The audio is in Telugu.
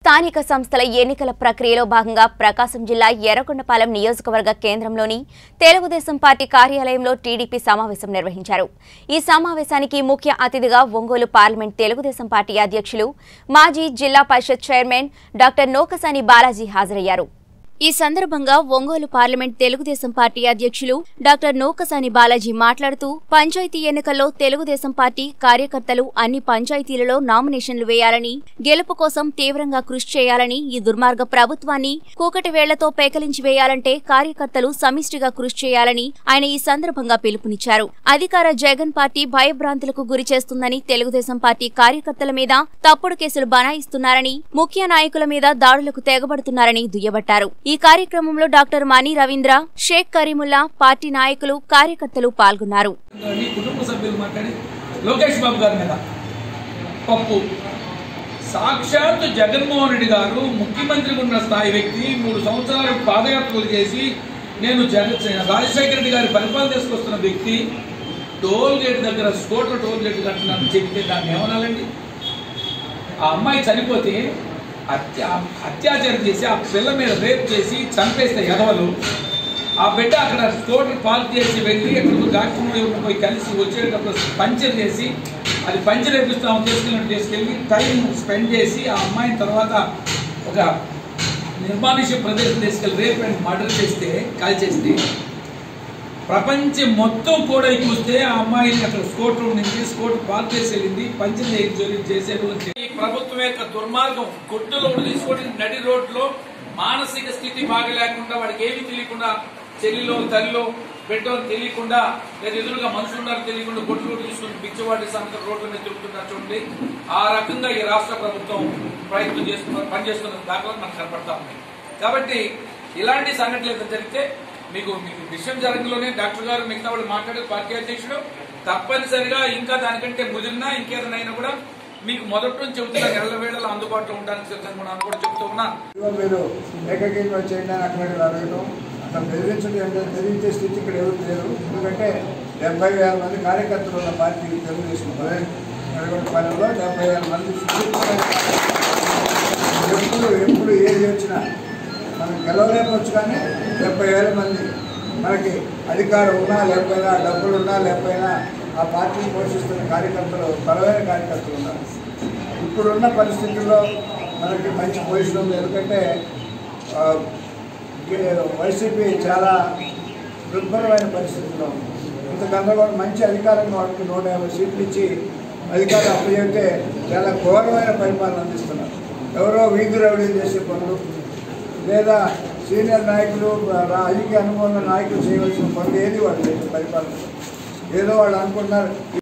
స్థానిక సంస్థల ఎన్నికల ప్రక్రియలో భాగంగా ప్రకాశం జిల్లా ఎర్రగొండపాలెం నియోజకవర్గ కేంద్రంలోని తెలుగుదేశం పార్టీ కార్యాలయంలో టీడీపీ సమావేశం నిర్వహించారు ఈ సమావేశానికి ముఖ్య అతిథిగా ఒంగోలు పార్లమెంట్ తెలుగుదేశం పార్టీ అధ్యక్షులు మాజీ జిల్లా పరిషత్ చైర్మన్ డాక్టర్ నోకసాని బాలాజీ హాజరయ్యారు ఈ సందర్భంగా ఒంగోలు పార్లమెంట్ తెలుగుదేశం పార్టీ అధ్యక్షులు డాక్టర్ నూకసాని బాలాజీ మాట్లాడుతూ పంచాయతీ ఎన్నికల్లో తెలుగుదేశం పార్టీ కార్యకర్తలు అన్ని పంచాయతీలలో నామినేషన్లు వేయాలని గెలుపు కోసం తీవ్రంగా కృషి చేయాలని ఈ దుర్మార్గ ప్రభుత్వాన్ని కూకటి వేళ్లతో పేకలించి వేయాలంటే కార్యకర్తలు సమిష్టిగా కృషి చేయాలని ఆయన ఈ సందర్భంగా పిలుపునిచ్చారు అధికార జగన్ పార్టీ భయభ్రాంతులకు గురి చేస్తుందని తెలుగుదేశం పార్టీ కార్యకర్తల మీద తప్పుడు కేసులు బనాయిస్తున్నారని ముఖ్య నాయకుల మీద దాడులకు తెగబడుతున్నారని దుయ్యబట్టారు ఈ కార్యక్రమంలో డాక్టర్ మణి రవీంద్ర షేక్ కరీముల్లా పార్టీ నాయకులు కార్యకర్తలు పాల్గొన్నారు గారిని కుటుంబ సభ్యులు మాట్లాడి లోకేష్ బాబు గారి మీద పప్పు సాక్షాత్ జగన్మోహన్ రెడ్డి గారు ముఖ్యమంత్రి ఉన్న స్థాయి వ్యక్తి మూడు సంవత్సరాలు పాదయాత్రలు చేసి నేను జగ రాజశేఖర రెడ్డి గారి పరిపాలన తీసుకొస్తున్న వ్యక్తి టోల్ గేట్ దగ్గర స్కూటర్ టోల్ గేట్ కట్టినని చెప్తే దాన్ని ఏమనాలండి ఆ అమ్మాయి చనిపోతే హత్య అత్యాచారం చేసి ఆ పిల్ల మీద రేప్ చేసి చంపేస్తే ఎదవలు ఆ బిడ్డ అక్కడ స్కూటర్ పార్క్ చేసి వెళ్ళి అక్కడ డాక్టర్ పోయి కలిసి వచ్చేటప్పుడు పంచర్ చేసి అది పంచర్ వేపిస్తాం తీసుకెళ్ళి తీసుకెళ్ళి టైం స్పెండ్ చేసి ఆ అమ్మాయిని తర్వాత ఒక నిర్మానుష్య ప్రదేశం తీసుకెళ్ళి రేప్ అండ్ మర్డర్ చేస్తే కాల్ చేస్తే ప్రపంచం మొత్తం కూడా చూస్తే ఆ అమ్మాయిని అక్కడ స్కూటర్ నుంచి స్కూటర్ పార్క్ చేసి వెళ్ళింది పంచం చేయించి చేసేటువంటి ఈ ప్రభుత్వం యొక్క దుర్మార్గం గుడ్డులో తీసుకొని నడి రోడ్లో మానసిక స్థితి బాగలేకుండా వాడికి ఏమీ తెలియకుండా చెల్లిలో తల్లిలో బిడ్డలో తెలియకుండా లేదా ఎదురుగా మనుషులు ఉన్నారో తెలియకుండా గుడ్డు రోడ్డు తీసుకుని పిచ్చివాడి సంస్థ రోడ్ల మీద తిరుగుతున్నారు చూడండి ఆ రకంగా ఈ రాష్ట్ర ప్రభుత్వం ప్రయత్నం చేస్తున్న పనిచేస్తున్న దాఖలు మనకు కనపడతా ఉన్నాయి కాబట్టి ఇలాంటి సంఘటనలు ఏదైనా జరిగితే మీకు మీకు విషయం జరగలోనే డాక్టర్ గారు మిగతా వాళ్ళు మాట్లాడే పార్టీ అధ్యక్షుడు తప్పనిసరిగా ఇంకా దానికంటే ముదిరినా ఇంకేదైనా అయినా కూడా మీకు మొదటి నుంచి చెబుతున్నా ఎల్ల వేళలా అందుబాటులో ఉండడానికి సిద్ధంగా ఉన్నాను కూడా చెబుతూ ఉన్నా ఇదిగో మీరు ఏకగ్రీవం వచ్చేయండి అని అక్కడ అడగడం అట్లా బెదిరించడం ఏంటంటే బెదిరించే స్థితి ఇక్కడ ఎవరు లేరు ఎందుకంటే డెబ్బై వేల మంది కార్యకర్తలు ఉన్న పార్టీ తెలుగుదేశం పనిలో డెబ్బై వేల మంది సుదీర్ఘమైన ఎప్పుడు ఎప్పుడు ఏది వచ్చినా మనం గెలవలేకపోవచ్చు కానీ డెబ్బై వేల మంది మనకి అధికారం ఉన్నా లేకపోయినా డబ్బులు ఉన్నా లేకపోయినా ఆ పార్టీని పోషిస్తున్న కార్యకర్తలు బలమైన కార్యకర్తలు ఉన్నారు ఇప్పుడున్న పరిస్థితుల్లో మనకి మంచి పొజిషన్ ఉంది ఎందుకంటే ఆ, గే- వైసీపీ చాలా దుర్భరమైన పరిస్థితుల్లో ఉంది ఇంతకన్నా కూడా మంచి అధికారంగా వాటికి నూట యాభై సీట్లు ఇచ్చి అధికారం అప్పచెప్తే చాలా ఘోరమైన పరిపాలన అందిస్తున్నారు ఎవరో వీధి రౌడీలు చేసే పనులు లేదా సీనియర్ నాయకులు రాజకీయ అనుభవం ఉన్న నాయకులు చేయవలసిన పనులు ఏది వాళ్ళు చేయలేదు పరిపాలన ఏదో వాళ్ళు అనుకుంటున్నారు